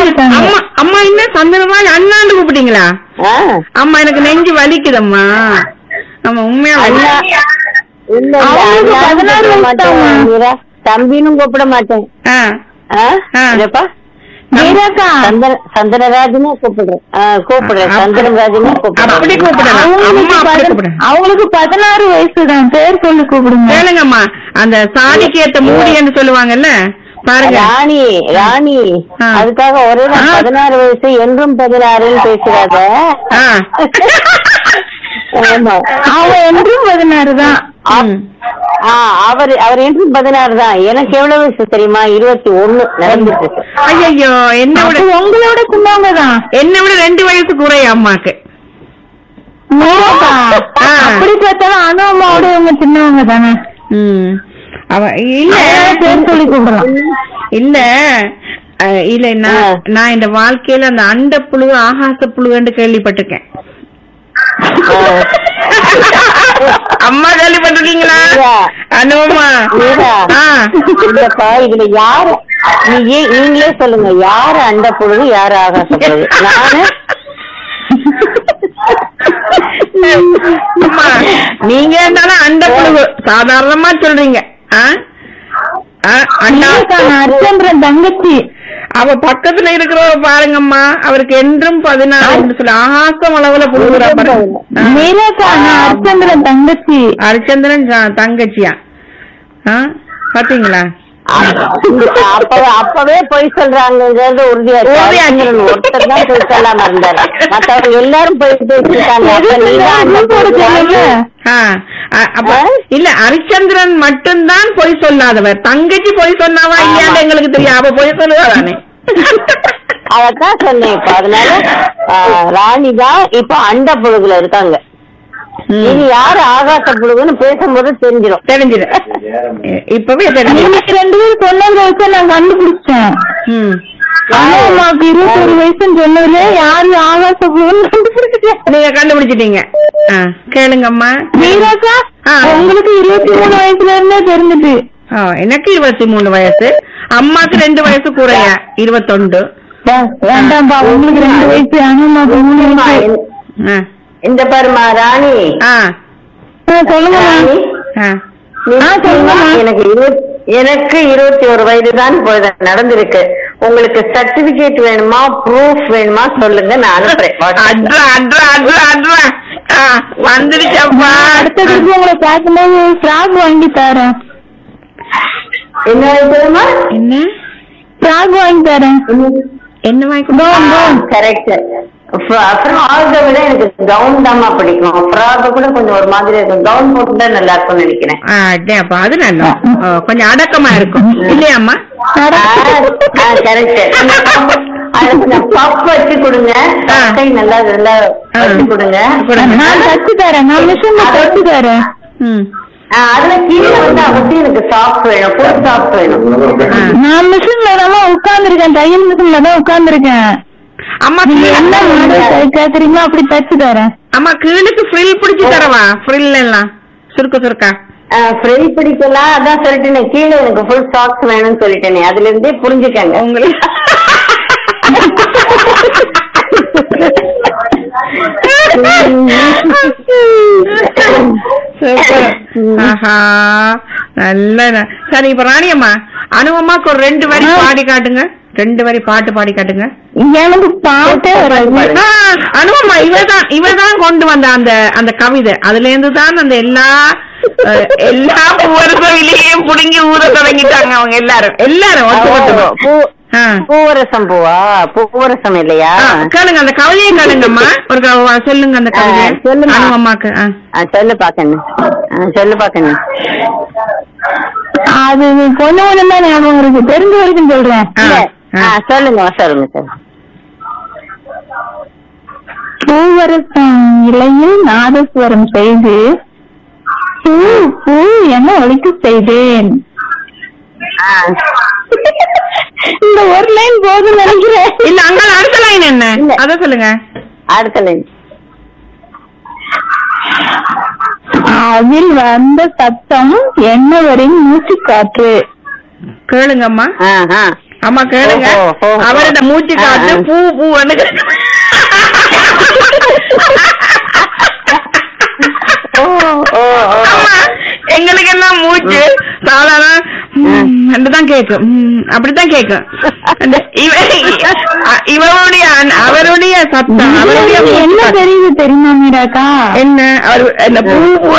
இருக்காங்க அம்மா அம்மா என்ன சந்திரராஜ் அண்ணாண்டு கூப்பிட்டீங்களா ஆ, அம்மா எனக்கு நெஞ்சு வலிக்குதம்மா ஆமா உண்மையா அண்ணா வலி- இல்ல இல்ல அவங்களுக்கு அண்ணான்னு பதினாறு கூப்பிட வயசு மாட்டேன் தாம்மா. மீரா தம்பினும் கூப்பிட மாட்டேன் ஆ, ஆ? ஆ. என்னப்பா மீராக்கா சந்திர சந்திரராஜனே கூப்பிடுறேன் ஆ, கூப்பிடுறேன் அப்ப- சந்திரராஜனே அப்படி கூப்பிடுறேன் கூப்பிடலாம் அவங்களுக்கு அம்மா அப்படி பதி- கூப்பிடுறேன் அவங்களுக்கு பதினாறு வயசு தான் பேர் சொல்லி கூப்பிடுங்க கேளுங்கம்மா அந்த சாணிக்கு ஏத்த மூடின்னு சொல்லுவாங்கல்ல பாருங்க ராணி ராணி ஆ. அதுக்காக ஒரே நாள் ஆ. பதினாறு வயசு என்றும் பதினாறுன்னு பேசுறாத ஆ. ஆமா அவன் என்றும் பதினாறு தான் ம். ஆ, அவர் அவர் என்றும் பதினாறு தான் எனக்கு எவ்வளவு வயசு தெரியுமா இருபத்தி ஒண்ணு நடந்துட்டு இருக்கு. ஐயையோ என்ன விட அப்ப உங்களோட சின்னவங்க தான் என்ன விட ரெண்டு வயசு குறைய அம்மாக்கு மீராக்கா ஆ. அப்படி பார்த்தாலும் அனு அம்மாவோட இவங்க சின்னவங்க தானே ம். அவ இல்ல அதனால பேர் சொல்லி கூப்பிடலாம் இல்ல அஹ், இல்ல நான் ஆ. நான் இந்த வாழ்க்கையில அந்த அண்ட புழு ஆகாச புழுன்னு கேள்விப்பட்டிருக்கேன் ஆ. அம்மா கேள்விப்பட்டிருக்கீங்களா மீரா. அனுபவமா மீரா. ஆ. இல்லப்பா இதுல யாரு நீ நீங்களே சொல்லுங்க யாரு அண்ட பொழுது யாரு ஆகாச பொழுது நானு அம்மா நீங்க இருந்தாலும் அண்ட புழு சாதாரணமா சொல்றீங்க ஆ? ஆ, அண்ணா மீராக்கா நான் அர்ச்சந்திரன் தங்கச்சி அவ பக்கத்துல இருக்கிறவ பாருங்கம்மா அவருக்கு என்றும் பதினாறு சொல்லி ஆகாசம் அளவுல புழுகுறா பாருங்க ஆ. மீராக்கா நான் அர்ச்சந்திரன் தங்கச்சி ஹரிச்சந்திரன் ஜா- தங்கச்சியா ஆ? பாத்தீங்களா அப்ப அப்பவே பொய் சொல்றாங்கிறது உறுதியா இருக்கு. உறுதியா இருக்கு. அர்ஜுனன் ஒருத்தர் தான் பொய் சொல்லாம இருந்தாரு மத்தவங்க எல்லாரும் பொய் பேசிருக்காங்க அப்ப நீதான் அண்ட பொழுது ஆ, அ- அப்ப ஆ? இல்ல ஹரிச்சந்திரன் மட்டும்தான் பொய் சொல்லாதவர் தங்கச்சி பொய் சொன்னாவா ஆமா. இல்லையான்னு எங்களுக்கு தெரியும் அவ பொய் சொல்லுவாதானே அதத்தான் சொன்னேன் இப்ப அதனால ஆ, ராணி தான் இப்ப அண்ட புழுகுல இருக்காங்க இனி யாரு ஆகாச புழுகுன்னு பேசும்போது தெரிஞ்சிடும் தெரிஞ்சிடு இ- இப்பவே தெரிஞ்சிடும் நீங்க ரெண்டு பேரும் சொன்னதை வச்சு நான் கண்டுபிடிச்சேன் ம். அனு அம்மாவுக்கு இருபத்தொரு வயசுன்னு சொன்னதுல யாரு ஆகாச புழுன்னு கண்டுபிடிச்சேன் நீங்க கண்டுபிடிச்சிட்டீங்க ஆ, கேளுங்கம்மா மீராக்கா ஆ. உங்களுக்கு இருபத்தி மூணு வயசுல இருந்தே தெரிஞ்சுட்டு ஆ, எனக்கு இருபத்தி மூணு வயசு அம்மாக்கு ரெண்டு வயசு கூறைய இருபத்தொண்டு வேண்டாம்பா உங்களுக்கு ரெண்டு வயசு அனு அம்மாவுக்கு மூணு வயசு ஆ, இந்த பாருமா ராணி ஆ, ஆ, சொல்லுங்கம்மா ராணி ஆ. நீ ஆ, சொல்லுங்கம்மா. எனக்கு இருபத் எனக்கு இருபத்தி ஒரு வயது தான் இப்பொழுது நடந்திருக்கு உங்களுக்கு சர்டிபிகேட் வேணுமா ப்ரூஃப் வேணுமா சொல்லுங்க நான் அனுப்புறேன் வாட்ஸ்அப்ல. அட்ரா அட்ரா அட்ரா அட்ரா ஆ, வந்துருச்சப்பா அடுத்த திருப்பி உங்களை பார்க்கும்போது ஃப்ராக் வாங்கி தரேன் என்ன தெரியுமா என்ன ஃப்ராக் வாங்கி தரேன் என்ன வாங்கி கரெக்ட் ஃப்ராக விட எனக்கு கவுன் தாம்மா பிடிக்கும் ஃப்ராக் கூட கொஞ்சம் ஒரு மாதிரி இருக்கும் கவுன் போட்டுட்டா நல்லா இருக்கும்னு நினைக்கிறேன் அப்பா அது நல்லா ஓ, கொஞ்சம் அடக்கமா இருக்கும் இல்லையாம்மா கரெக்ட் அதுல கொஞ்சம் பப் வச்சு கொடுங்க ஆ. கை நல்லா நல்லா வச்சு கொடுங்க கொடுங்க. நான் தச்சு தரேன் நான் மிஷின்ல தச்சு தரேன் ம் ஆ, அதுல கீழே வந்து அவசியம் எனக்கு சாஃப்ட் வேணும் ஃபுல் சாஃப்ட் வேணும் ஆ. நான் மிஷின்ல தான் உட்கார்ந்துருக்கேன் தையல் மிஷின்ல தான் உட்கார்ந்துருக்கேன் அம்மா நீங்க என்ன மாடல் கேக்குறீங்களோ அப்படி தச்சு தரேன் அம்மா கீழுக்கு ஃப்ரில் பிடிச்சு தரவா ஃப்ரில் எல்லாம் சுருக்க சுருக்கா ஃப்ரில் பிடிக்கலாம் அதான் சொல்லிட்டேனே கீழே எனக்கு ஃபுல் சாக்ஸ் வேணும்னு சொல்லிட்டேனே அதுல இருந்தே புரிஞ்சுக்கங்க உங்களுக்கு சூப்பர் ஆஹா நல்ல ந- சரி இப்ப ராணியம்மா அனுபவமாக்கு ஒரு ரெண்டு வரி ஆ. பாடி காட்டுங்க ரெண்டு வரி பாட்டு பாடி காட்டுங்க எனக்கு பாட்டே வராது ஆ, அனுபவமா இவதான் இவதான் கொண்டு வந்த அந்த அந்த கவிதை அதுல இருந்து தான் அந்த எல்லா அஹ், எல்லா பூவரசவிலையும் புடுங்கி ஊற தொடங்கிட்டாங்க அவங்க எல்லாரும் எல்லாரும் ஒட்டு மொத்தமா. பூ ஆ. பூவரசம் பூவா பூவரசம் இல்லையா ஆ, கேளுங்க அந்த கவிதையை கேளுங்கம்மா ஒரு க- சொல்லுங்க அந்த கவிதை ஆ, சொல்லுமா. அனுபவமாக்கு ஆ. ஆ, சொல்லு பாக்கண்ணு ஆ, சொல்லு பாக்கண்ணு அது கொஞ்சம் கொஞ்சம் தான் ஞாபகம் இருக்கு தெரிஞ்ச வரைக்கும் சொல்றேன் ஆ, இல்ல. ஆ. ஆ, சொல்லுங்க சொல்லுங்க சொல்லுங்க பூவரசம் இலையில் நாதஸ்வரம் செய்து பூ பூ என ஒழிக்க செய்தேன் ஆ. இந்த ஒரு லைன் போதும் நினைக்கிறேன் இல்ல அங்க அடுத்த லைன் என்ன இல்ல. அத சொல்லுங்க அடுத்த லைன் அதில் வந்த சத்தம் என்னவரின் மூச்சு காற்று கேளுங்கம்மா ஆ, ஆ. அம்மா கேளுங்க ஓஹோ, ஓஹோ. அவரோட மூச்சு காத்து ஆ, ஆ. பூ பூன்னு ஓ ஓ ஓ ஆமா, எங்களுக்கு எல்லாம் மூச்சு சாதாரண ம், தான் கேக்கும் ம், அப்படித்தான் கேக்கும் அந்த இவ- அ- இவருடைய அன்- அவருடைய சத்தம் அவருடைய இதுல மூச்சு என்ன காத்து. தெரியுது தெரியுமா மீராக்கா என்ன அவர் என்ன பூ பூ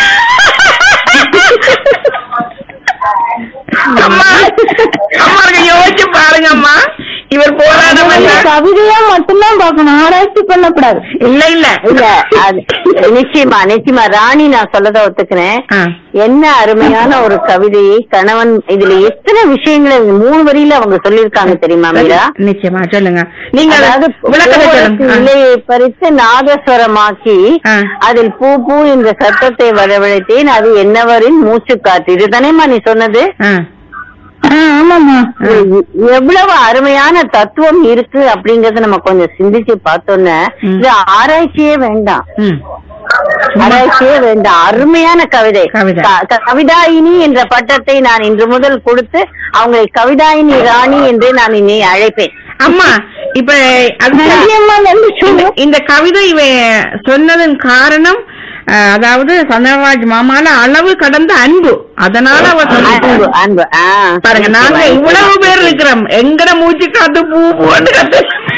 அம்மா அம்மா கொஞ்சம் யோசிச்சு பாருங்க அம்மா இவர் போராட்டம் அது பண்ண கவிதையா மட்டும்தான் பார்க்கணும் ஆராய்ச்சி பண்ணக்கூடாது இல்ல இல்ல இல்ல அது நிச்சயமா நிச்சயமா ராணி நான் சொல்லத ஒத்துக்கிறேன் ஆ. என்ன அருமையான ஒரு கவிதையை கணவன் இதுல எத்தனை விஷயங்களை மூணு வரியில அவங்க சொல்லியிருக்காங்க தெரியுமா மீரா நிச்சயமா சொல்லுங்க நீங்க அதாவது விளக்கத்தை பூவரசு சொல்லுங்க ஆ. இலையை பறித்து நாதஸ்வரமாக்கி ஆ. அதில் பூ பூ என்ற சத்தத்தை வரவழைத்தேன் அது என்னவரின் மூச்சு காத்து இதுதானேமா நீ சொன்னது ஆ. ஆ, ஆமாம்மா எ- எவ்வளவு அருமையான தத்துவம் இருக்கு அப்படிங்கறத நம்ம கொஞ்சம் சிந்திச்சு பார்த்தோன்னே ம். இது ஆராய்ச்சியே வேண்டாம் ம். ஆராய்ச்சியே வேண்டாம் அருமையான கவிதை கவிதை. க- க- கவிதாயினி என்ற பட்டத்தை நான் இன்று முதல் கொடுத்து அவங்களை கவிதாயினி ராணி என்று நான் இனி அழைப்பேன் அம்மா இப்ப அது நன்றியம்மா நன்றி இந்த இந்த கவிதை இவ சொன்னதன் காரணம் அஹ், அதாவது சந்திரராஜ் மாமால அளவு கடந்த அன்பு அதனால அவ அன்பு சொல்லிட்டாங்க. அன்பு ஆ. பாருங்க நாங்க இவ்வளவு பேர் இருக்கிறோம் எங்கட மூச்சு காத்து பூ பூன்னு கத்து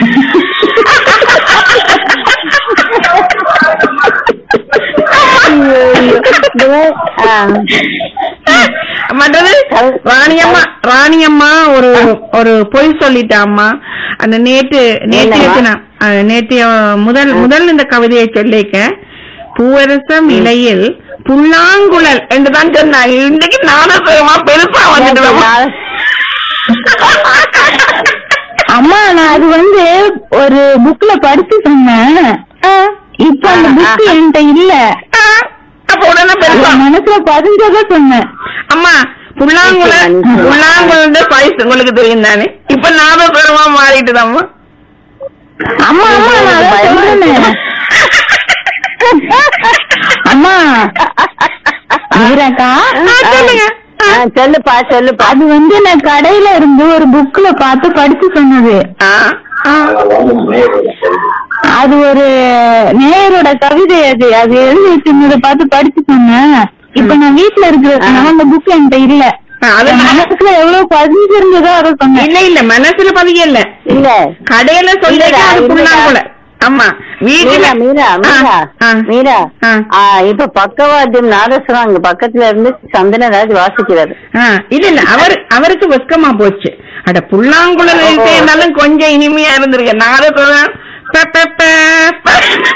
ஆ. மற்றது ராணியம்மா ராணியம்மா ஒரு ஒரு பொய் சொல்லிட்டாம்மா அந்த நேற்று நேற்று என்னவா? நான், அஹ், நேற்றைய முதல் முதல் இந்த கவிதையை சொல்லிக்க பூவரசம் இலையில் புல்லாங்குழல் என்றுதான் சொன்னாங்க இன்னைக்கு நானும் பெருசா வந்துட்டு அம்மா நான் அது வந்து ஒரு புக்ல படிச்சு சொன்னேன் இப்ப அந்த புக் என்கிட்ட இல்ல அப்ப உடனே பெருசா என் மனசுல பதிஞ்சத சொன்னேன் அம்மா புல்லாங்குழல் நிச்சயமா, நிச்சயமா. புல்லாங்குழல் சைஸ் உங்களுக்கு தெரியும் தானே இப்ப நாதஸ்வரமா மாறிட்டுதாம்மா அம்மா அம்மா நான் அதான் சொல்றேனே அம்மா மீராக்கா ஆ, சொல்லுங்க ஆ, சொல்லுப்பா சொல்லுப்பா அது வந்து நான் கடையில இருந்து ஒரு புக்ல பார்த்து படிச்சு சொன்னது ஆ, ஆ. அது ஒரு நேயரோட கவிதை அது அது எழுதி வச்சிருந்ததை பார்த்து படிச்சு சொன்னேன் இப்ப நான் வீட்டுல இருக்கிறதுனால அந்த புக் என்கிட்ட இல்ல ஆ, அது என் மனசுல எவ்வளவு பதிஞ்சிருந்ததோ அதை சொன்னேன் இல்ல இல்ல மனசுல பதிய இல்ல இல்ல கடையில சொல்லிட்டு இல்லடா, அது இல்லடா. புல்லாங்குழல் ஆமா வீட்டுல மீரா மீரா மீரா ஆ, ஆ. மீரா ஆ. ஆ, இப்ப பக்கவாத்தியம் நாதஸ்வரம் அங்க பக்கத்துல இருந்து சந்தனராஜ் வாசிக்கிறாரு ஆ, இல்ல இல்ல அவர் அவருக்கு வெக்கமா போச்சு அட புல்லாங்குழல் இருந்தாலும் கொஞ்சம் இனிமையா இருந்திருக்கு நாதஸ்வரம் ப, ப, ப, ப.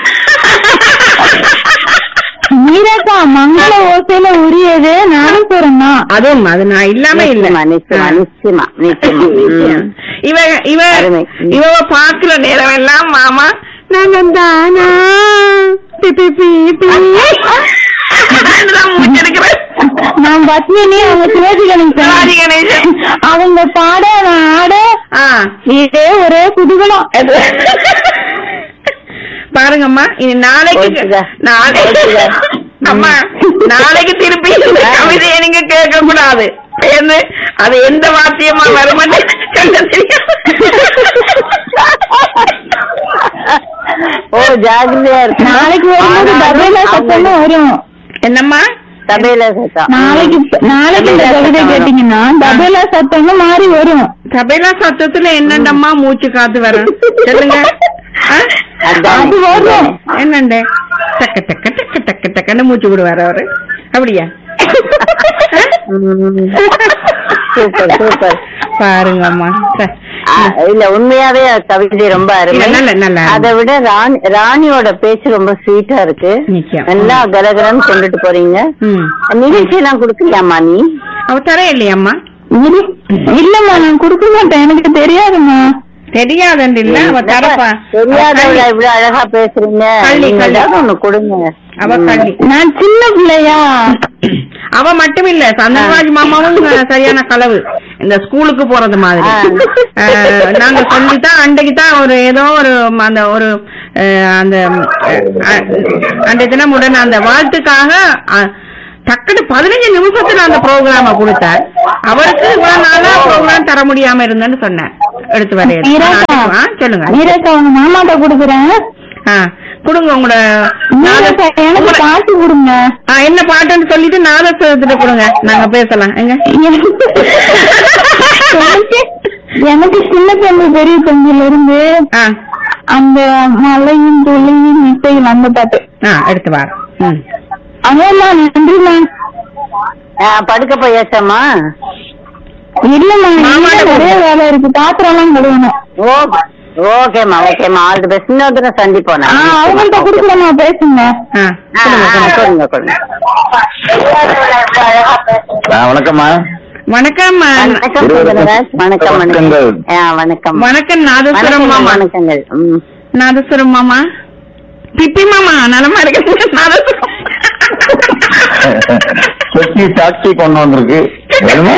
மீராக்கா மங்கள ஓசையில உரியது நானும் போறேன்னா அதுவும் அது நான் இல்லாம இல்ல நிச்சயமா நிச்சயமா ஆ. நிச்சயமா நிச்சயமா ம். இவ இவ அருமை. இவ பாக்குற நேரம் எல்லாம் மாமா நான் தானா பி, பி, பி, பி. அதுதான் மூச்செடுக்கிறேன். நான் பத்மினி அவங்க சிவாஜி சிவாஜி கணேசன் கணேசன். அவங்க பாட நான் ஆட ஆ. இதே ஒரே குதூகலம் பாருங்கம்மா இனி நாளைக்கு போச்சுதா. நாளைக்கு போச்சுதா. அம்மா நாளைக்கு திருப்பி இந்த கவிதையை நீங்க கேட்க கூடாது ஏன்னு அது எந்த வாத்தியமா வருமானு சொல்ல தெரியும் ஓ ஜாகிரதையா இருக்கு நாளைக்கு வரும்போது தபேலா சத்தமும் வரும் என்னம்மா தபையில சத்தம் நாளைக்கு நாளைக்கு இந்த கவிதை கேட்டீங்கன்னா தபேலா சத்தமும் மாறி வரும் சபைலா சத்தத்துல என்னண்டம்மா மூச்சு காத்து வரும் சொல்லுங்க ஆ? அதான். அது வரும் என்னண்டு டக்கு டக்கு டக்கு டக்கு டக்குன்னு மூச்சு விடுவாரு அவரு அப்படியா ம். சூப்பர் சூப்பர் பாருங்கம்மா ச- ஆ, இல்ல உண்மையாவே கவிதை ரொம்ப அருமை இல்ல, நல்ல, நல்ல அருமை. அதை விட ராணி ராணியோட பேச்சு ரொம்ப ஸ்வீட்டா இருக்கு நிச்சயம். நல்லா கலகலன்னு கொண்டுட்டு போறீங்க ம் நிகழ்ச்சி எல்லாம் கொடுக்கலையாமா நீ அவ தர இல்லையம்மா இரு- இல்லம்மா நான் கொடுக்க மாட்டேன் எனக்கு தெரியாதும்மா தெரியாதண்டு இல்ல அவ தரப்பா தெரியாதவள இவ்வளவு அழகா பேசுறீங்க கள்ளி, நீங்க கள்ளி. ஏதாவது ஒண்ணு கொடுங்க அவ கள்ளி நான் சின்ன பிள்ளையா அவ மட்டும் இல்ல சந்திரராஜ் மாமாவும் சரியான களவு இந்த ஸ்கூலுக்கு போறது மாதிரி ஆ. அஹ், நாங்க சொல்லித்தான் அன்றைக்கு தான் ஒரு ஏதோ ஒரு ம- அந்த ஒரு அஹ், அந்த அஹ், அன்றைய தினம் உடனே அந்த வாழ்த்துக்காக அஹ், டக்குனு பதினஞ்சு நிமிஷத்துல அந்த ப்ரோக்ராம கொடுத்தார் அவருக்கு இவ்வளவு நாளா ப்ரோக்ராம் தர முடியாம இருந்தேன்னு சொன்னேன் எடுத்து மீராக்கா வரையா சொல்லுங்க மீராக்கா உங்க மாமாட்ட கொடுக்குறேன் ஆ, கொடுங்க உங்களோட மீராக்கா எனக்கு உங்களோட- பாட்டு கொடுங்க ஆ, என்ன பாட்டுன்னு சொல்லிட்டு நாதஸ்வரத்துல கொடுங்க நாங்க பேசலாம் எங்க எனக்கு எனக்கு சின்ன தம்பி பெரிய தம்பில இருந்து ஆ, அந்த மலையும் துளியும் இசையும் அந்த பாட்டு ஆ, எடுத்து வாரம் ம். அதேம்மா நன்றிம்மா ஆ, படுக்க போயாச்சாம்மா இல்லம்மா மாமாட்ட இன்னும் நிறைய வேலை இருக்கு பாத்திரம் எல்லாம் கழுவணும் ஓ ஓகேம்மா ஓகேம்மா ஆல் தி பெஸ்ட் இன்னொரு தடவை சந்திப்போம் ஆ நான். அவங்கள்ட்ட கொடுக்கலாமா பேசுங்க ஆ, ஆ, ஆ, கொடுங்க கொடுங்க வணக்கம்மா வணக்கம் ஆ, வணக்கம் சுந்தரராஜ் வணக்கம் வணக்கம் வணக்கங்கள். ஆ, வணக்கம் வணக்கம் நாதஸ்வரம் வணக்கம் மாமா வணக்கங்கள் ம். நாதஸ்வரம் மாமா பிப்பி மாமா நலமா இருக்கு நாதஸ்வரம் கொச்சி டாக்ஸி கொண்டு வந்திருக்கு வேணுமா?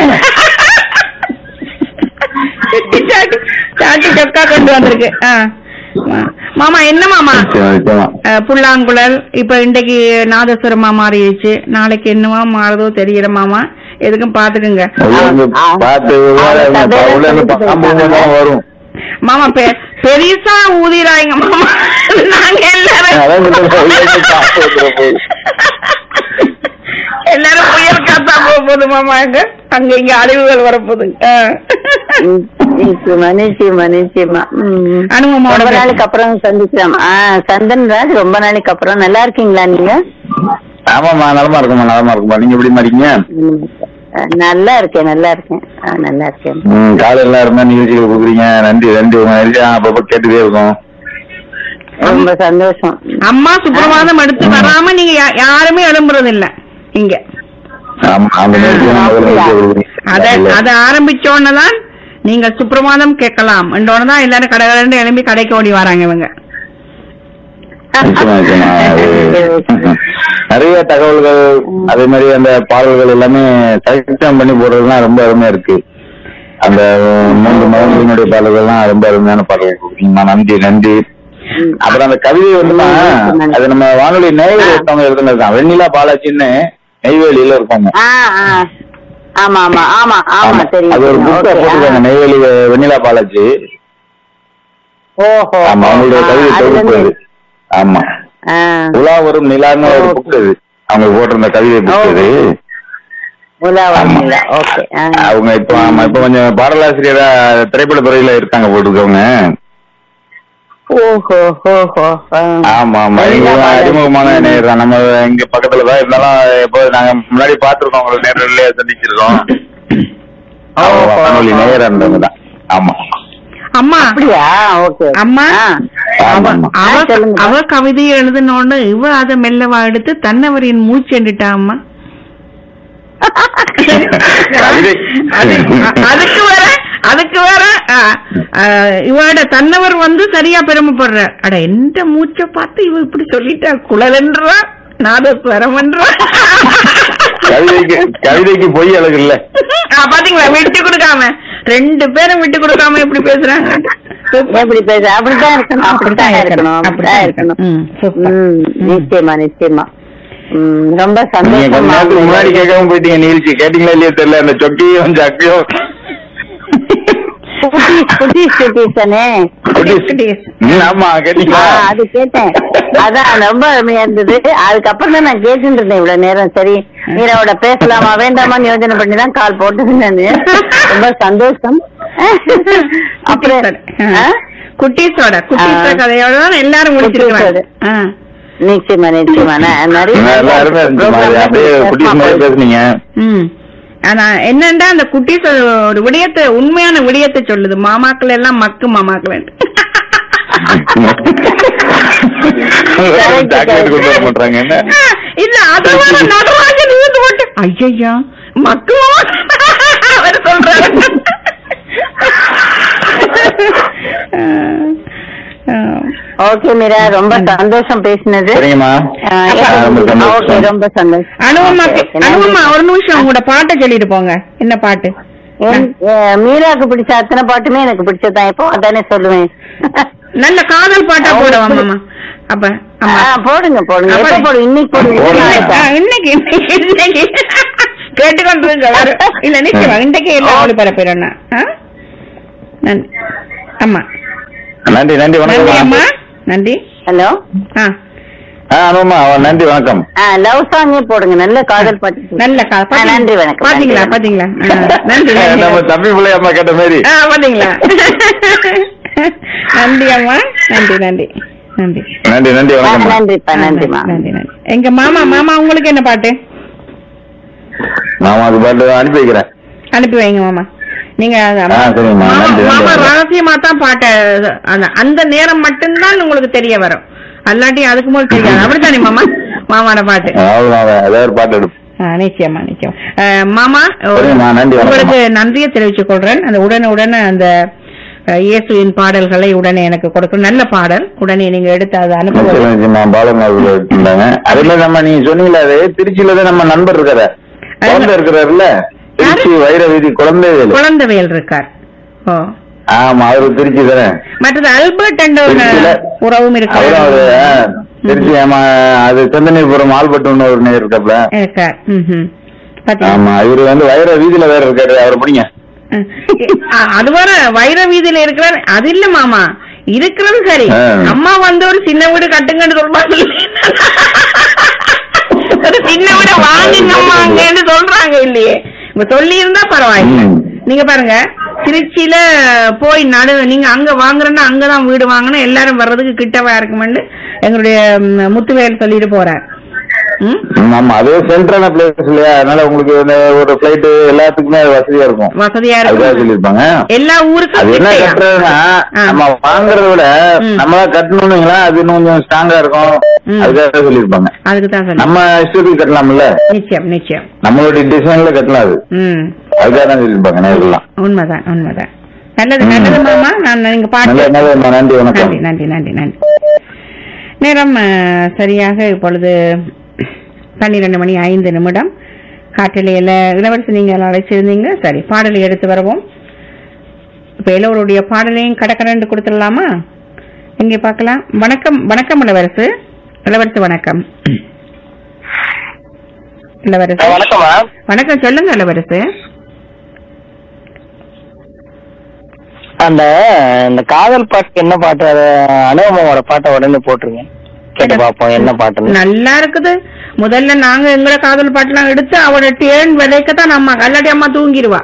சாட்டி சாட்டி சொக்கா கொண்டு வந்திருக்கு ஆ. மாமா என்ன மாமா நிச்சயமா, நிச்சயமா. அஹ், புல்லாங்குழல் இப்ப இன்றைக்கு நாதஸ்வரமா மாறிடுச்சு நாளைக்கு என்னவா மாறுதோ தெரியல மாமா எதுக்கும் பாத்துக்குங்க உள்ள இருந்து ஆ. பார்த்து அவங்க உள்ள கதையில இருந்து சொல்லிட்டு பாம்பு போயிட்டாங்க. தான் வரும் மாமா பெ- பெருசா ஊதிராங்க மாமா நாங்க எல்லாரும் அதான் சொல்றேன், உள்ள இருந்து பாம்பு வந்துரும் போய். எல்லாரும் புயல் காத்தா போக போகுது மாமா அங்க அங்க இங்க அழிவுகள் வரப்போகுது ஆ. ம், நிச்சயமா நிச்சயமா நிச்சயமா ம். அனுபவமோட ரொம்ப பேசு. நாளைக்கு அப்புறம் சந்திக்கலாம் ஆ சந்தன் ராஜ் ரொம்ப நாளைக்கு அப்புறம் நல்லா இருக்கீங்களா நீங்க ஆமாம்மா நலமா இருக்குமா நலமா இருக்குமா நீங்க எப்படி இருக்கீங்க ம். ஆ, நல்லா இருக்கேன் நல்லா இருக்கேன் ஆ, நல்லா இருக்கேன் ம், காலையில இருந்தா நிகழ்ச்சிகள் கொடுக்குறீங்க நன்றி நன்றி உங்க நிகழ்ச்சி அப்பப்ப கேட்டுட்டே இருக்கோம் ரொம்ப சந்தோஷம் அம்மா சுப்பிரபாதம் எடுத்து வராம நீங்க யா- யாருமே எழும்புறது இல்ல இங்க ஆமா, அந்த நிகழ்ச்சி முதல்ல நிகழ்ச்சி அத கொடுக்குறீங்க அத ஆரம்பிச்சோன்னு தான் நீங்க சுப்பிரபாதம் கேட்கலாம் என்றோன்னு தான் எல்லாரும் கடை கடைன்னு எழும்பி கடைக்கு ஓடி வராங்க இவங்க நிச்சயமா, நிச்சயமா. அது நிறைய தகவல்கள் அதே மாதிரி அந்த பாடல்கள் எல்லாமே சஜஷன் பண்ணி போடுறதுலாம் ரொம்ப அருமையா இருக்கு அந்த மூன்று மதங்களினுடைய பாடல்கள்லாம் ரொம்ப அருமையான பாடல்கள் கொடுக்குறீங்கம்மா நன்றி நன்றி அப்புறம் அந்த கவிதை வந்துமா அது நம்ம வானொலி நெய்வேலி ஒருத்தவங்க எழுதுனது தான் வெண்ணிலா பாலாஜின்னு நெய்வேலியில இருப்பாங்க ஆ ஆ ஆமா ஆமா ஆமா ஆமா தெரியும் அது ஒரு தெரியும். புக்கை Okay, போட்டிருக்காங்க ஆ. நெய்வேலி வெண்ணிலா பாலாஜி ஓஹோ ஆமா அவங்களுடைய ஆ, கவிதை அதுல தொகுப்பு அது இருந்து- ஆமா ஆ. உலா வரும் நிலான்னு ஒரு ஓ. புக் அது அவங்க போட்டிருந்த கவிதை புக் அது உலாவரணில ஓகே அவங்க இப்ப ஆமா இப்ப கொஞ்சம் பாடலாசிரியரா திரைப்பட துறையில இருக்காங்க போட்டுருக்கவங்க ஓஹோ ஓஹோ ஆ. ஆமா ஆமா இவங்க அறிமுகமான நேர் தான் நம்ம இங்க பக்கத்துல தான் இருந்தாலும் எப்போ நாங்க முன்னாடி பாத்துருக்கோம் உங்களை நேரிலே சந்திச்சிருக்கோம் அவங்க ஓஹோ. வானொலி நேரா இருந்தவங்க தான் ஆமா அம்மா அப்படியா ஓகே அம்மா ஆ. அவ ஆமா. அவ ஆ, சொல்லுங்க. அவ கவிதையை எழுதினோன்னு இவ அத மெல்லவா எடுத்து தன்னவரின் மூச்செண்டுட்டா அம்மா கவிதை. அது- அ- அதுக்கு வேற அதுக்கு வேற ஆ, ஆ, இவட தன்னவர் வந்து சரியா பெருமைப்படுற அட எந்த மூச்சை பார்த்து இவ இப்படி சொல்லிட்டா குழலன்றா நாதஸ்வரம்ன்றா கவிதைக்கு கவிதைக்கு பொய் அழகு இல்ல ஆ, பாத்தீங்களா விட்டு கொடுக்காம ரெண்டு பேரும் விட்டு கொடுக்காம எப்படி பேசுறாங்க எப்படி பேச அப்படித்தான் இருக்கணும் அப்படித்தான் இருக்கணும் அப்படித்தான் இருக்கணும் ம், சூப்பர். ம், நிச்சயமா நிச்சயமா ம், ரொம்ப நீங்க கொஞ்ச நேரத்துக்கு முன்னாடி சந்தோஷமா கேட்காம போயிட்டீங்க நிகழ்ச்சி கேட்டீங்களா இல்லையா தெரியல அந்த சொக்கியும் சக்கையும் குட்டீஸ் குட்டீஸ் குட்டீஸ் தானே குட்டீஸ். ம், ஆமா கேட்டீங்களா ஆ, அது கேட்டேன் அதான் ரொம்ப அருமையா இருந்தது அதுக்கப்புறம் தான் நான் கேட்டுட்டு இருந்தேன் இவ்வளவு நேரம் சரி மீராவோட பேசலாமா வேண்டாமான்னு யோசனை பண்ணி தான் கால் போட்டது நானு ரொம்ப சந்தோஷம் அப்புறம் ஆ? குட்டீஸோட குட்டீஸோட ஆ. கதையோட தான் எல்லாரும் முடிச்சிருக்காங்க குட்டீஸோட. நிச்சயமா நிச்சயமா நான் நிறைய நல்லா அருமையா இருந்துச்சு மாதிரி. அப்படியே குட்டீஸ் மாதிரி பேசுனீங்க ம் ஆனா என்னண்டா அந்த குட்டீஸ் ஒரு விடயத்தை உண்மையான விடயத்தை சொல்லுது மாமாக்கள் எல்லாம் மக்கு மாமாக்கள் சாக்லேட் கொண்டு வர மாட்டாங்க என்ன இல்ல அது வர நடராஜன் இருந்து போட்டு ஐயா மக்கு அவர் சொல்றாரு ஓகே மீரா ரொம்ப சந்தோஷம் பேசினது சரிங்கம்மா ஆ, ரொம்ப ஓகே சந்தோஷம் ரொம்ப சந்தோஷம் அனுபவமா Okay, okay, நன்றி. அனுபவமா ஒரு நிமிஷம் உங்களோட பாட்டை சொல்லிட்டு போங்க என்ன பாட்டு என்- ஏ, மீராக்கு பிடிச்ச அத்தனை பாட்டுமே எனக்கு பிடிச்சதுதான் எப்போ அதானே சொல்லுவேன் நல்ல காதல் பாட்டா அவங்க போடுவா எப்படி- மாமா அப்ப ஆமா ஆ, போடுங்க போடுங்க எப்ப அப்ப- போடுங்க இன்னைக்கு போடுங்க போடுங்க. நாளைக்கா? ஆ, இன்னைக்கு இன்னைக்கு இன்னைக்கு கேட்டுக்கொண்டிருங்க வேற. இல்ல நிச்சயமா இன்றைக்கு எல்லாம் ஒளிபரப்பிடணும் ஆ? நன்றி ஆமா நன்றி நன்றி நன்றி வணக்கம் அம்மா நன்றி ஹலோ ஆ ஆ அனுமா நன்றி வணக்கம் ஆ லவ் சாங்கே போடுங்க நல்ல காதல் பாட்டு நல்ல கா ஆ, நன்றி வணக்கம் பாத்தீங்களா நன்றி பாத்தீங்களா ஆ, நன்றி நன்றி நம்ம தம்பி பிள்ளை அம்மா கேட்ட மாதிரி ஆ பாத்தீங்களா நன்றி அம்மா நன்றி நன்றி நன்றி நன்றி நன்றி ஆ, வணக்கம் நன்றிப்பா நன்றிமா நன்றி நன்றி எங்க மாமா மாமா உங்களுக்கு என்ன பாட்டு நான் அது பாட்டு அனுப்பி வைக்கிறேன் அனுப்பி வைங்க மாமா நீங்க அது- ஆ, சரிம்மா. மாமா நன்றி, நன்றி. மாமா ரகசியமா தான் பாட்ட அந்த- அந்த நேரம் மட்டும்தான் உங்களுக்கு தெரிய வரும் அல்லாட்டி அதுக்கு முதல் தெரியாது அப்படித்தானே மாமா மாமாட பாட்டு அவ்வளவுதான் ஏதாவது ஒரு பாட்டு எடுப்பு ஆ, நிச்சயமா நிச்சயம் அஹ், மாமா ஒரு- சரிம்மா, நன்றி, வணக்கம். உங்களுக்கு நன்றியை தெரிவித்துக் கொள்றேன் அந்த உடனே உடனே அந்த அஹ், இயேசுவின் பாடல்களை உடனே எனக்கு கொடுக்கும் நல்ல பாடல் உடனே நீங்க எடுத்து அதை அனுப்புவது நிச்சயம், நிச்சயமா பாலன் அவர்கள் இருந்தாங்க அதே மாதிரி நம்ம நீங்க சொன்னீங்களா அது திருச்சியில தான் நம்ம நண்பர் இருக்காரு குழந்தை இருக்கிறாருல்ல திருச்சி வைர வீதி குழந்தைவேலு குழந்தைவேல் இருக்கார் ஓ ஆமா அவரு திருச்சி தானே மற்றது அல்பர்ட் என்ற ஒரு திருச்சியில உறவும் அவரும் அவரு இருக்கார் ஆ, திருச்சி ஆமா அது செந்தனிபுரம் ஆல்பட்டுன்னு ஒரு நேர் இருக்காப்ல இருக்கார் ம்ஹும். பாத்தீங்களா ஆமா இவரு வந்து வைர வீதியில வேற இருக்காரு அவரை பிடிங்க அஹ், அது வர வைர வீதியில இருக்கிறார் அது இல்ல மாமா இருக்கிறது சரி ஆ. அம்மா வந்து ஒரு சின்ன வீடு கட்டுங்கன்னு சொல்றாங்க ஒரு சின்ன வீடு வாங்குங்கம்மா அங்கன்னு சொல்றாங்க இல்லையே இப்ப சொல்லி இருந்தா பரவாயில்ல ம். நீங்க பாருங்க திருச்சியில போய் நடு நீங்க அங்க வாங்குறேன்னா அங்கதான் வீடு வாங்கணும் எல்லாரும் வர்றதுக்கு கிட்டவா இருக்குமென்னு எங்களுடைய ம், முத்துவேல் சொல்லிட்டு போறார் ம்? ம், ஆமா அது சென்ட்ரான பிளேஸ் இல்லையா அதனால உங்களுக்கு இந்த ஒரு பிளைட் எல்லாத்துக்குமே அது வசதியா இருக்கும் வசதியா அதுக்காக இருக்கும் சொல்லியிருப்பாங்க எல்லா ஊருக்கும் அது என்ன கிட்டயா? கட்டுறதுன்னா ஆ. நம்ம வாங்குறத விட ம். நம்மளா கட்டணும்னுங்களா அது இன்னும் கொஞ்சம் ஸ்ட்ராங்கா இருக்கும் ம். அதுக்காக சொல்லியிருப்பாங்க அதுக்கு தான் சொன்னேன் நம்ம இஷ்டத்துக்கு கட்டலாம்ல நிச்சயம் நிச்சயம் நம்மளுடைய டிசைன்ல கட்டலாம் அது ம் அதுக்காக தான் சொல்லியிருப்பாங்க நேரில்லாம் உண்மைதான் உண்மைதான் நல்லது ம். நல்லது மாமா நான் நீங்க நல்ல பாட்டு நல்ல நன்றி வணக்கம் நன்றி நன்றி நன்றி நன்றி நேரம் அஹ், சரியாக இப்பொழுது பன்னிரண்டு மணி ஐந்து நிமிடம் காட்டிலையில இளவரசி நீங்க அழைச்சிருந்தீங்க சரி பாடலை எடுத்து வருவோம் இப்ப எல்லோருடைய பாடலையும் கடற்கரண்டு கொடுத்துடலாமா எங்கே பார்க்கலாம் வணக்கம் வணக்கம் இளவரசு இளவரசு வணக்கம் இளவரசு வணக்கம்மா வணக்கம் சொல்லுங்க இளவரசு அந்த இந்த காதல் பாட்டு என்ன பாட்டு அது அனுபவமோட பாட்டை உடனே போட்டுருங்க கேட்டு பாப்போம் என்ன பாட்டுன்னு நல்லா இருக்குது முதல்ல நாங்க எங்கட காதல் பாட்டுலாம் எடுத்து அவட டேன் விதைக்கத்தான் அம்மா கல்லாட்டி அம்மா தூங்கிடுவா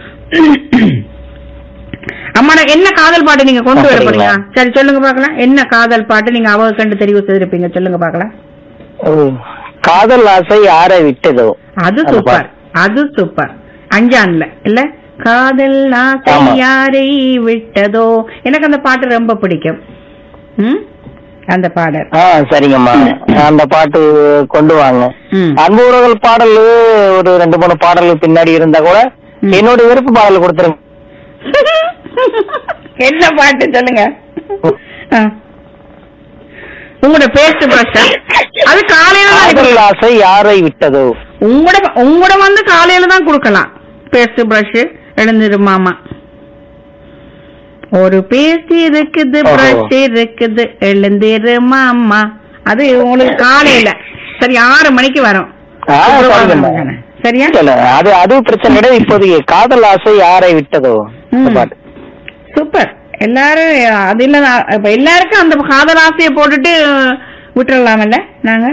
அம்மா நான் என்ன காதல் பாட்டு நீங்க கொண்டு வர போறீங்க அப்படிங்களா? சரி சொல்லுங்க பாக்கலாம் என்ன காதல் பாட்டு நீங்க அவ கண்டு தெரிவு செய்திருப்பீங்க சொல்லுங்க பாக்கலாம் ஓ, காதல் ஆசை யாரை விட்டதோ அது அந்த சூப்பர் பாட்டு. அது சூப்பர் அஞ்சான்ல இல்ல காதல் ஆசை ஆமா. யாரை விட்டதோ எனக்கு அந்த பாட்டு ரொம்ப பிடிக்கும் ம்? அந்த பாடல் ஆ சரிங்கம்மா அந்த பாட்டு கொண்டு வாங்க ம். அன்பு உறவுகள் பாடல் ஒரு ரெண்டு மூணு பாடல்கள் பின்னாடி இருந்தா கூட ம். என்னோட விருப்ப பாடல் கொடுத்துருங்க என்ன பாட்டு சொல்லுங்க ஆ. உங்களோட பேஸ்ட் பிரஷ் அது காலையில தான் காதல் இருக்கு. ஆசை யாரை விட்டதோ உங்களோட உங்களோட வந்து காலையில தான் கொடுக்கலாம் பேஸ்ட் பிரஷ் எழுந்துரு மாமா ஒரு பேஸ்ட் இருக்குது ஓஹோ. பிரஷ் இருக்குது எழுந்திரு மாமா அது உங்களுக்கு காலையில சரி ஆறு மணிக்கு வரும் ஆ, சரிங்கம்மா. சரியா இல்ல அது அது பிரச்சனை கிடையாது இப்போதைக்கு காதல் ஆசை யாரை விட்டதோ அந்த ம். பாட்டு சூப்பர் எல்லாரும் அது இல்ல இப்ப எல்லாருக்கும் அந்த காதல் ஆசையை போட்டுட்டு விட்டுறலாமல்ல நாங்க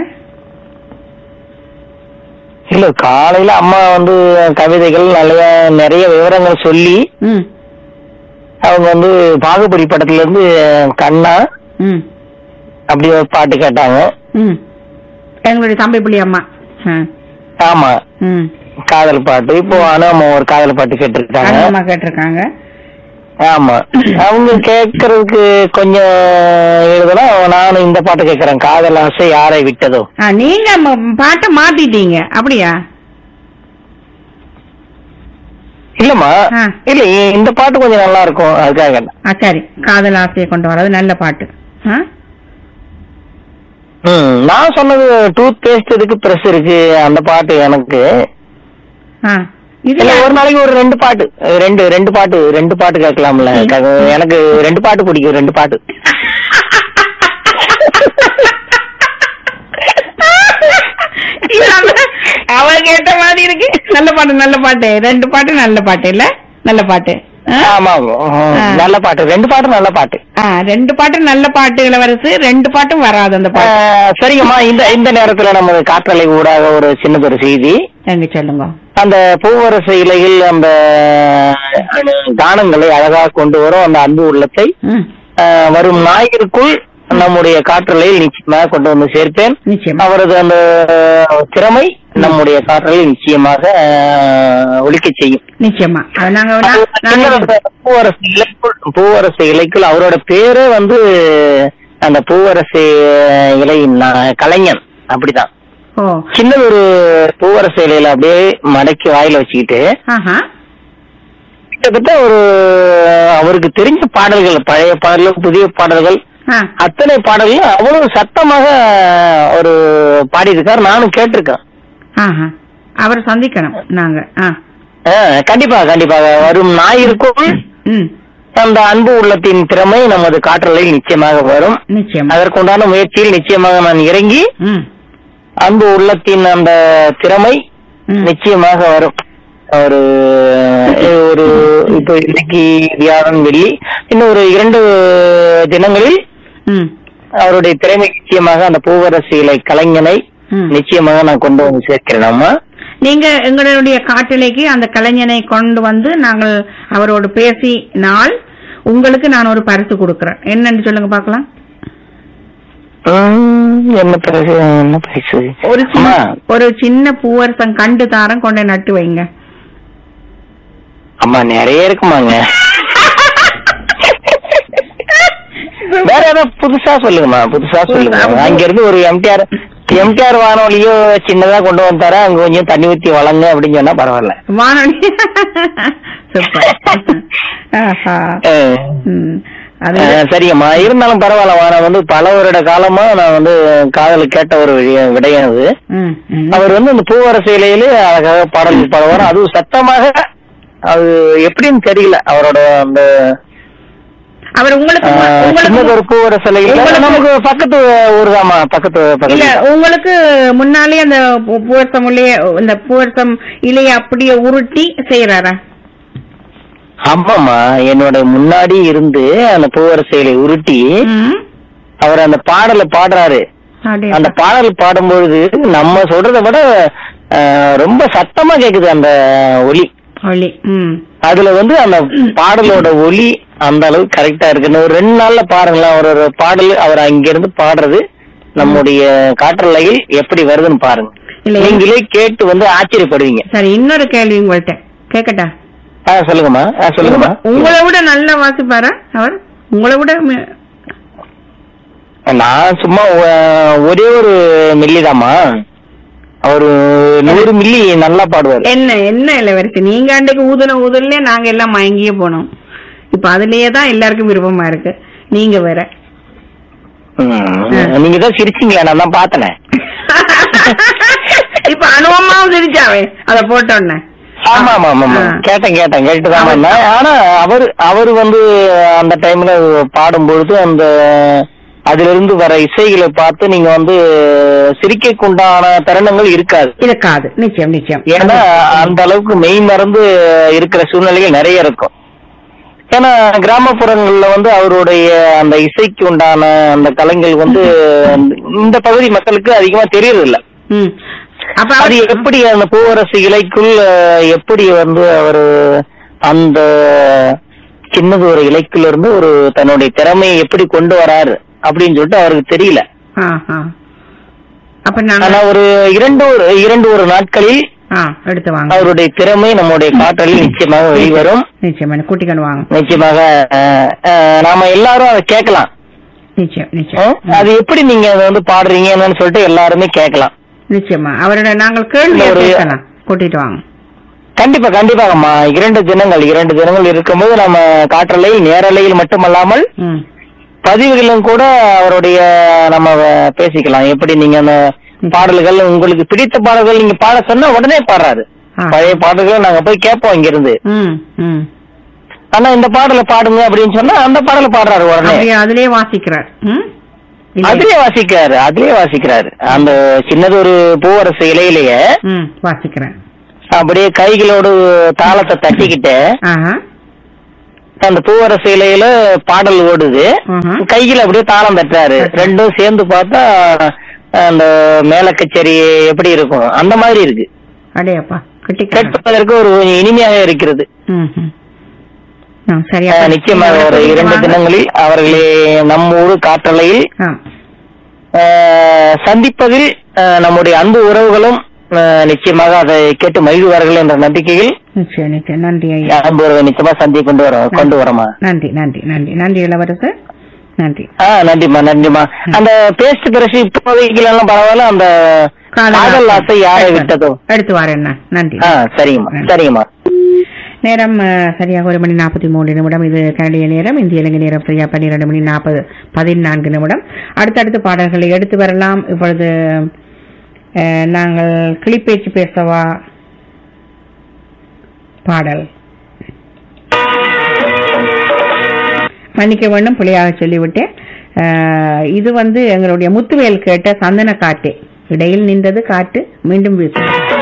இல்ல காலையில அம்மா வந்து கவிதைகள் நிறைய நிறைய விவரங்கள் சொல்லி ம் அவங்க வந்து பாகுபலி படத்துல இருந்து கண்ணா ம் அப்படி ஒரு பாட்டு கேட்டாங்க ம் எங்களுடைய தம்பி புள்ளி அம்மா ம், ஆமா ம் காதல் பாட்டு இப்போ அனுபவம் ஒரு காதல் பாட்டு கேட்டிருக்காங்க அம்மா கேட்டிருக்காங்க ஆமா அவங்க கேட்கறதுக்கு கொஞ்சம் எழுதுனா நானும் இந்த பாட்டு கேட்கறேன் காதல் ஆசை யாரை விட்டதோ ஆ, நீங்க ம- பாட்டை மாத்திட்டீங்க அப்படியா இல்லம்மா ஆ. இல்ல இந்த பாட்டு கொஞ்சம் நல்லா இருக்கும் அதுக்காக கேட்டேன். ஆ சரி காதல் ஆசையை கொண்டு வர்றது நல்ல பாட்டு ஆ? ம் நான் சொன்னது டூத் பேஸ்ட் இருக்கு பிரஷ் இருக்கு அந்த பாட்டு எனக்கு ஆ இது இல்ல ஒரு நாளைக்கு ஒரு ரெண்டு பாட்டு ரெண்டு ரெண்டு பாட்டு ரெண்டு பாட்டு கேட்கலாம்ல க- எனக்கு ரெண்டு பாட்டு பிடிக்கும் ரெண்டு பாட்டு அவ கேட்ட மாதிரி இருக்கு நல்ல பாட்டு நல்ல பாட்டு ரெண்டு பாட்டு நல்ல பாட்டு இல்ல நல்ல பாட்டு ஆ? ஆமா ஆ. நல்ல பாட்டு ரெண்டு பாட்டு நல்ல பாட்டு ஆ, ரெண்டு பாட்டு நல்ல பாட்டுகளை வருது ரெண்டு பாட்டும் வராது அந்த ஆ, பாட்டு சரிங்கம்மா இந்த இந்த நேரத்துல நம்ம காற்றலை ஊடாக ஒரு சின்னதொரு செய்தி எங்க சொல்லுங்க அந்த பூவரச இலையில் அந்த கானங்களை அழகாக கொண்டு வரும் அந்த அன்பு உள்ளத்தை ம், ஆ, வரும் ஞாயிற்குள் நம்முடைய காற்றலையில் நிச்சயமாக கொண்டு வந்து சேர்ப்பேன் நிச்சயமா அவரது அந்த திறமை நம்முடைய காற்றலையில் நிச்சயமாக ஆ, ஒலிக்கச் செய்யும் நிச்சயமா அது நாங்க அது நான்- நானே- சின்னதொரு பூவரசு இலைக்குள் பூவரசு இலைக்குள் அவரோட பேரே வந்து அந்த பூவரசு இலையின் நா- கலைஞன் அப்படிதான் ஓ சின்னது ஒரு பூவரசு இலையில அப்படியே மடக்கி வாயில வச்சுக்கிட்டு ஆஹா கிட்டத்தட்ட ஒரு அவருக்கு தெரிஞ்ச பாடல்கள் பழைய பாடல்கள் புதிய பாடல்கள் ஆ, அத்தனை பாடல்களும் அவ்வளவு சத்தமாக ஒரு பாடியிருக்கார் நானும் கேட்டிருக்கேன் ஆஹா அவரை சந்திக்கணும் நாங்க ஆ ஆ, கண்டிப்பா கண்டிப்பாக வரும் ஞாயிற்குள் ம் அந்த அன்பு உள்ளத்தின் திறமை நமது காற்றலையில் நிச்சயமாக வரும் நிச்சயமா அதற்குண்டான முயற்சியில் நிச்சயமாக நான் இறங்கி ம் அன்பு உள்ளத்தின் அந்த திறமை ம். நிச்சயமாக வரும் ஒரு ஒரு இப்போ இன்னைக்கு வியாழன் வெள்ளி இன்னும் ஒரு இரண்டு தினங்களில் ம் அவருடைய திறமை நிச்சயமாக அந்த பூவரசு இலை கலைஞனை ம். நிச்சயமாக நான் கொண்டு வந்து சேர்க்கிறேன் அம்மா நீங்க எங்களுடைய காட்டிலைக்கு அந்த கலைஞனை கொண்டு வந்து நாங்கள் அவரோடு பேசினால் உங்களுக்கு நான் ஒரு பரிசு கொடுக்கறேன் என்னன்னு சொல்லுங்க பார்க்கலாம் உம், என்ன பரிசு என்ன பரிசு ஒரு சின்ன அம்மா, ஒரு சின்ன பூவரசம் கண்டு தாரம் கொண்டு நட்டு வைங்க அம்மா நிறைய இருக்குமாங்க வேற ஏதாவது புதுசா சொல்லுங்கம்மா புதுசா சொல்லுங்க புதுசா. அங்க இருந்து ஒரு எம்டிஆர் எம்டிஆர் வானொலியோ சின்னதா கொண்டு வந்தாரா அங்க கொஞ்சம் தண்ணி ஊத்தி வளங்க அப்படின்னு சொன்னா பரவாயில்ல வானொலி சூப்பர் ஆஹா அஹ், ம். அது அஹ், சரிங்கம்மா இருந்தாலும் பரவாயில்ல நான் வந்து பல வருட காலமா நான் வந்து காதல் கேட்ட ஒரு விடயம் விடயம் அது ம், ம். அவர் வந்து இந்த பூவரச இலையில அழகாக பாடல் பாடுவார் அதுவும் சத்தமாக அது எப்படின்னு தெரியல அவரோட அந்த அவர் உங்களுக்கு ஆஹ், சின்னது உங்களுக்கு ஒரு பூவரச இலையில உங்களுக்கு- நமக்கு பக்கத்து ஊர்தாம்மா பக்கத்து இல்ல பக்கத்து உங்களுக்கு முன்னாலே அந்த பூ- பூவரசம் இலைய இந்த பூவரசம் இலைய அப்படியே உருட்டி செய்யறாரா ஆமாம்மா என்னோட முன்னாடி இருந்து அந்த பூவரச இலை உருட்டி ம். அவர் அந்த பாடலை பாடுறாரு அப்படியே. அந்த பாடல் பாடும்பொழுது நம்ம சொல்றதை விட ஆஹ், ரொம்ப சத்தமா கேக்குது அந்த ஒலி ஒளி ம் அதுல வந்து அந்த பாடலோட ஒலி அந்த அளவுக்கு கரெக்டா இருக்கு இன்னும் ஒரு ரெண்டு நாள்ல பாருங்களேன் ஒரு ஒரு பாடல் அவர் அங்கிருந்து பாடுறது நம்முடைய காற்றலையில் எப்படி வருதுன்னு பாருங்க இல்ல நீங்களே கேட்டு வந்து ஆச்சரியப்படுவீங்க சரி இன்னொரு கேள்வி உங்கள்ட்ட கேக்கட்டா ஆ சொல்லுங்கம்மா ஆ சொல்லுங்கம்மா உங்க- உங்களை விட நல்லா வாசிப்பாரா அவர் உங்களை விட மி- நான் சும்மா ஒ- ஒரே ஒரு மில்லிதாம்மா அவரு நூறு மில்லி நல்லா பாடுவார் என்ன என்ன இளவரசி நீங்க அன்றைக்கு ஊதுன ஊதுல நாங்க எல்லாம் மயங்கியே போனோம் இப்ப அதுலயே தான் எல்லாருக்கும் விருப்பமா இருக்கு நீங்க வேற ம். நீங்க தான் சிரிச்சீங்களா நான் தான் பார்த்தனே இப்ப அனுபவமாவும் சிரிச்சாவே அத போட்டோன்னே ஆமா ஆமா ஆமா ஆமா. ஆ. கேட்டேன் கேட்டேன் கேட்டுதான் அவர் வந்தேன் ஆனா அவர் அவர் வந்து அந்த டைம்ல பாடும்பொழுது அந்த அதுல இருந்து வர இசைகளை பார்த்து நீங்க வந்து சிரிக்கைக்குண்டான தருணங்கள் இருக்காது இருக்காது நிச்சயம் நிச்சயம் ஏன்னா அந்த அளவுக்கு மெய் மறந்து இருக்கிற சூழ்நிலைகள் நிறைய இருக்கும் ஏன்னா கிராமப்புறங்கள்ல வந்து அவருடைய அந்த இசைக்கு உண்டான அந்த கலைகள் வந்து இந்த பகுதி மக்களுக்கு அதிகமா தெரியறது இல்ல ம். அப்ப அது அவர் எப்படி அந்த பூவரசு இலைக்குள் அஹ், எப்படி வந்து அவர் அந்த சின்னது ஒரு இலைக்குள்ள இருந்து ஒரு தன்னுடைய திறமையை எப்படி கொண்டு வராரு அப்படின்னு சொல்லிட்டு அவருக்கு தெரியல ஆ, ஆ. அப்ப நாங்க ஆனா ஒரு இரண்டு ஒரு இரண்டு ஒரு நாட்களில் ஆ, எடுத்து வாங்க அவருடைய திறமை நம்முடைய காற்றலில் நிச்சயமாக வெளிவரும் நிச்சயம் என்ன கூட்டிக்கணும் வாங்க நிச்சயமாக அஹ், அஹ், நாம எல்லாரும் அதை கேட்கலாம் நிச்சயம் அஹ், நிச்சயம் அது எப்படி நீங்க அதை வந்து பாடுறீங்க என்னன்னு சொல்லிட்டு எல்லாருமே கேட்கலாம் நிச்சயமா அவரோட நாங்கள் கேள்வி ஒரு- கேட்கலாம் கூட்டிட்டு வாங்க கண்டிப்பா கண்டிப்பாகம்மா இரண்டு தினங்கள் இரண்டு தினங்கள் இருக்கும்போது நம்ம காற்றலையில் நேரலையில் மட்டுமல்லாமல் ம் பதிவுகளும் கூட அவருடைய நம்ம வ- பேசிக்கலாம் எப்படி நீங்க அந்த பாடல்கள் உங்களுக்கு பிடித்த பாடல்கள் நீங்க பாட சொன்னா உடனே பாடுறாரு ஆ. பழைய பாடல்களை நாங்க போய் கேட்போம் இங்க இருந்து ம் ம் ஆனா இந்த பாடலை பாடுங்க அப்படின்னு சொன்னா அந்த பாடலை பாடுறாரு உடனே அப்படியே அதுலயே வாசிக்கிறார் ம் இல்ல. அதுலயே வாசிக்கிறாரு அதுலயே வாசிக்கிறாரு அந்த சின்னது ஒரு பூவரசு இலையிலேயே ம் வாசிக்கிறேன் அப்படியே கைகளோடு தாளத்தை தட்டிக்கிட்டு ஆஹா அந்த பூவரசு இலையில பாடல் ஓடுது ம்ஹும். கையில அப்படியே தாளம் தட்டுறாரு ரெண்டும் சேர்ந்து பார்த்தா அந்த மேல கச்சேரி எப்படி இருக்கும் அந்த மாதிரி இருக்கு அடையப்பா கட்டிக்கிறேன் கேட்பதற்கு ஒரு இனிமையாக இருக்கிறது ம்ஹும். ஆ, சரியா அஹ், நிச்சயமாக ஒரு இரண்டு தினங்களில் அவர்களை நம்ம ஊரு காற்றலையில் ஆ, அஹ், சந்திப்பதில் அஹ், நம்முடைய அன்பு உறவுகளும் அஹ், நிச்சயமாக அதை கேட்டு மகிழ்வார்கள் என்ற நம்பிக்கையில் நிச்சயம் நிச்சயம் நன்றி ஐயா அன்பு உறவை நிச்சயமா சந்தி கொண்டு வர கொண்டு வரமா நன்றி நன்றி நன்றி நன்றி இளவரசர் நன்றி ஆ நன்றிம்மா நன்றிம்மா அந்த பேஸ்ட் பிரஷ் இப்போதைக்கு எல்லாம் பரவாயில்ல அந்த காதல் ஆசை யாரை விட்டதோ எடுத்து வரேன் நான். நன்றி ஆ சரிங்கம்மா சரிங்கம்மா நேரம் அஹ், சரியாக ஒரு மணி நாற்பத்தி மூணு நிமிடம் இது கனடிய நேரம் இந்திய இலங்கை நேரம் சரியா பன்னிரண்டு மணி நாற்பது பதினான்கு நிமிடம் அடுத்தடுத்து பாடல்களை எடுத்து வரலாம் இப்பொழுது அஹ், நாங்கள் கிளிப்பேச்சு பேசவா பாடல் மன்னிக்க வேண்டும் பிள்ளையாக சொல்லிவிட்டேன் அஹ், இது வந்து எங்களுடைய முத்துவேல் கேட்ட சந்தன காட்டு இடையில் நின்றது காட்டு மீண்டும் வீசுகிறது